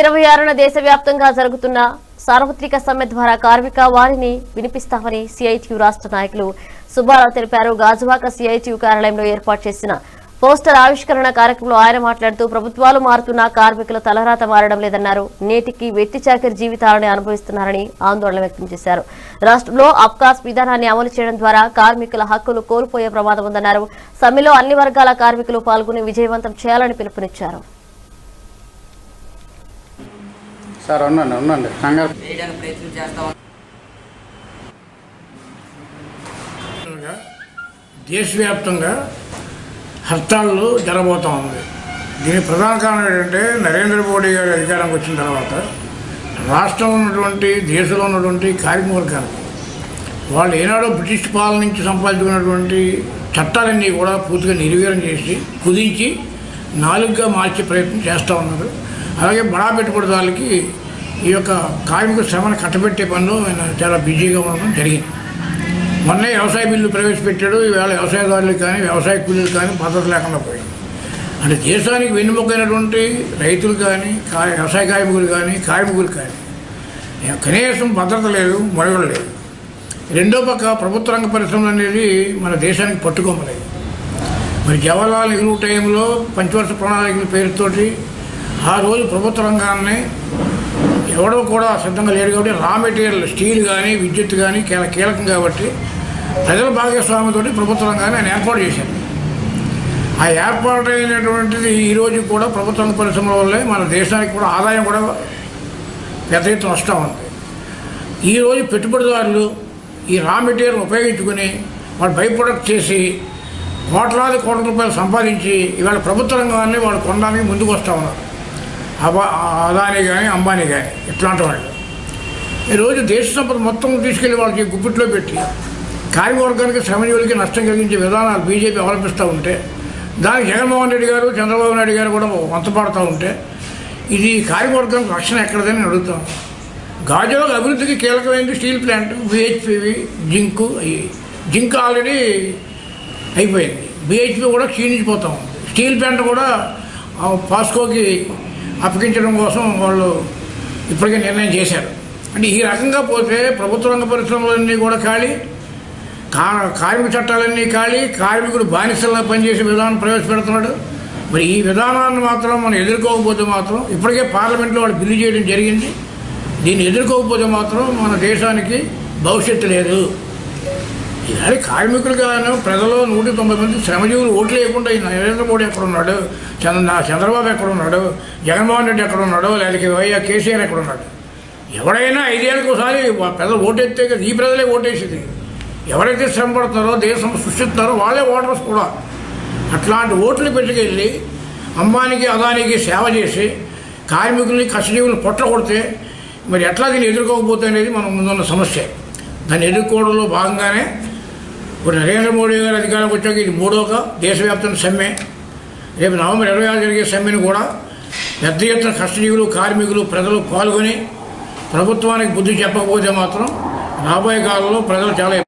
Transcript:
ఇరవై ఆరున దేశవ్యాప్తంగా జరుగుతున్న సార్వత్రిక సమ్మె ద్వారా కార్మిక వారిని వినిపిస్తామని సిఐటియు రాష్ట్ర నాయకులు సుబ్బారావు తెలిపారు గాజువాక సిఐటియు కార్యాలయంలో ఏర్పాటు చేసిన పోస్టర్ ఆవిష్కరణ కార్యక్రమంలో ఆయన మాట్లాడుతూ ప్రభుత్వాలు మారుతున్న కార్మికుల తలరాత మారడం లేదన్నారు నేటికి వెట్టి చాకరి జీవితాలను అనుభవిస్తున్నారని ఆందోళన వ్యక్తం చేశారు రాష్ట్రంలో అబ్కాస్ విధానాన్ని అమలు చేయడం ద్వారా కార్మికుల హక్కులు కోల్పోయే ప్రమాదం ఉందన్నారు సమ్మెలో అన్ని వర్గాల కార్మికులు పాల్గొని విజయవంతం చేయాలని పిలుపునిచ్చారు సార్ ఉండండి ఉండండి కంగారు వేయడానికి ప్రయత్నం చేస్తా ఉన్నాం వ్యాప్తంగా దేశవ్యాప్తంగా హర్తాళ్ళు జరగబోతూ ఉంది దీనికి ప్రధాన కారణం ఏంటంటే నరేంద్ర మోడీ గారి అధికారంకి వచ్చిన తర్వాత రాష్ట్రంలో ఉన్నటువంటి దేశంలో ఉన్నటువంటి కార్మిక వర్గాలు వాళ్ళు ఏనాడో బ్రిటిష్ పాలన నుంచి సంపాదించుకున్నటువంటి చట్టాలన్నీ కూడా పూర్తిగా నిర్వీర్యం చేసి కుదించి నాలుగుగా మార్చే ప్రయత్నం చేస్తూ ఉన్నారు అలాగే బడా పెట్టుబడిదారులకి ఈ యొక్క కార్మిక శ్రమను కట్టబెట్టే పనిలో ఆయన చాలా బిజీగా ఉండడం జరిగింది మొన్నే వ్యవసాయ బిల్లు ప్రవేశపెట్టాడు ఈవేళ వ్యవసాయదారులకు కానీ వ్యవసాయ కూలీలు కానీ భద్రత లేకుండా పోయింది అంటే దేశానికి వెన్నుముకైనటువంటి రైతులు కానీ కా- వ్యవసాయ కార్మికులు కానీ కార్మికులు కానీ కనీసం భద్రత లేదు మరొకటి లేదు రెండో పక్క ప్రభుత్వ రంగ పరిశ్రమలు అనేది మన దేశానికి పట్టుకోమలేదు మరి జవహర్లాల్ నెహ్రూ టైంలో పంచవర్ష ప్రణాళికల పేరుతోటి ఆ రోజు ప్రభుత్వ రంగాన్ని ఎవడో కూడా సిద్ధంగా లేరు కాబట్టి రా మెటీరియల్ స్టీల్ కానీ విద్యుత్ కానీ కీల కీలకం కాబట్టి ప్రజల భాగస్వామ్యంతో ప్రభుత్వ రంగాన్ని ఆయన ఏర్పాటు చేశారు ఆ ఏర్పాటు అయినటువంటిది ఈరోజు కూడా ప్రభుత్వ రంగ పరిశ్రమల వల్లే మన దేశానికి కూడా ఆదాయం కూడా పెద్ద ఎత్తున వస్తూ ఉంది ఈరోజు పెట్టుబడిదారులు ఈ రా మెటీరియల్ ఉపయోగించుకుని వాళ్ళు బై ప్రొడక్ట్ చేసి కోట్లాది కోట్ల రూపాయలు సంపాదించి ఇవాళ ప్రభుత్వ రంగాన్ని వాళ్ళు కొనడానికి ముందుకు వస్తూ ఉన్నారు అబా అదానీ కానీ అంబానీ కానీ ఇట్లాంటి వాళ్ళు ఈరోజు దేశ సంపద మొత్తం తీసుకెళ్లి వాళ్ళకి గుప్పిట్లో పెట్టి కార్యవర్గానికి శ్రమజీవులకి నష్టం కలిగించే విధానాలు బీజేపీ అవలంబిస్తూ ఉంటే దానికి జగన్మోహన్ రెడ్డి గారు చంద్రబాబు నాయుడు గారు కూడా వంతపడుతూ ఉంటే ఇది కార్యవర్గానికి రక్షణ ఎక్కడదని నేను అడుగుతాను గాజువాక అభివృద్ధికి కీలకమైనది స్టీల్ ప్లాంట్ బిహెచ్పివి జింకు అయ్యి జింక్ ఆల్రెడీ అయిపోయింది బిహెచ్పి కూడా క్షీణించిపోతా ఉంది స్టీల్ ప్లాంట్ కూడా ఆ, పాస్కోకి అప్పగించడం కోసం వాళ్ళు ఇప్పటికే నిర్ణయం చేశారు అంటే ఈ రకంగా పోతే ప్రభుత్వ రంగ పరిశ్రమలన్నీ కూడా ఖాళీ కా కార్మిక చట్టాలన్నీ ఖాళీ కార్మికుడు బానిసల్లా పనిచేసే విధానం ప్రవేశపెడుతున్నాడు మరి ఈ విధానాన్ని మాత్రం మనం ఎదుర్కోకపోతే మాత్రం ఇప్పటికే పార్లమెంట్లో వాళ్ళు బిల్లు చేయడం జరిగింది దీన్ని ఎదుర్కోకపోతే మాత్రం మన దేశానికి భవిష్యత్తు లేదు ఇలాంటి కార్మికులుగాను ప్రజలు నూట తొంభై మంది శ్రమజీవులు ఓట్లు వేయకుండా ఈ నరేంద్ర మోడీ ఎక్కడ ఉన్నాడు చంద్ర నా చంద్రబాబు ఎక్కడ ఉన్నాడు జగన్మోహన్ రెడ్డి ఎక్కడ ఉన్నాడు లేకపోతే వైఎస్ కేసీఆర్ ఎక్కడ ఉన్నాడు ఎవడైనా ఐదేళ్ళకి ఒకసారి వా- ప్రజలు ఓటెత్తే కదా ఈ ప్రజలే ఓటేసేది ఎవరైతే శ్రమ పడుతున్నారో దేశం సృష్టిస్తున్నారో వాళ్ళే ఓటర్స్ కూడా అట్లాంటి ఓట్లు పెట్టుకెళ్ళి అంబానికి అదానికి సేవ చేసి కార్మికుల్ని కష్టజీవులు పొట్ల కొడితే మరి ఎట్లా దీన్ని ఎదుర్కోకపోతే అనేది మనం ముందున్న సమస్య దాన్ని ఎదుర్కోవడంలో భాగంగానే ఇప్పుడు నరేంద్ర మోడీ గారు అధికారంలోకి వచ్చాక ఇది మూడోక దేశవ్యాప్తంగా సమ్మె రేపు నవంబర్ ఇరవై ఆరు జరిగే సమ్మెను కూడా పెద్ద ఎత్తున కష్టజీవులు కార్మికులు ప్రజలు పాల్గొని ప్రభుత్వానికి బుద్ధి చెప్పకపోతే మాత్రం రాబోయే కాలంలో ప్రజలు చాలా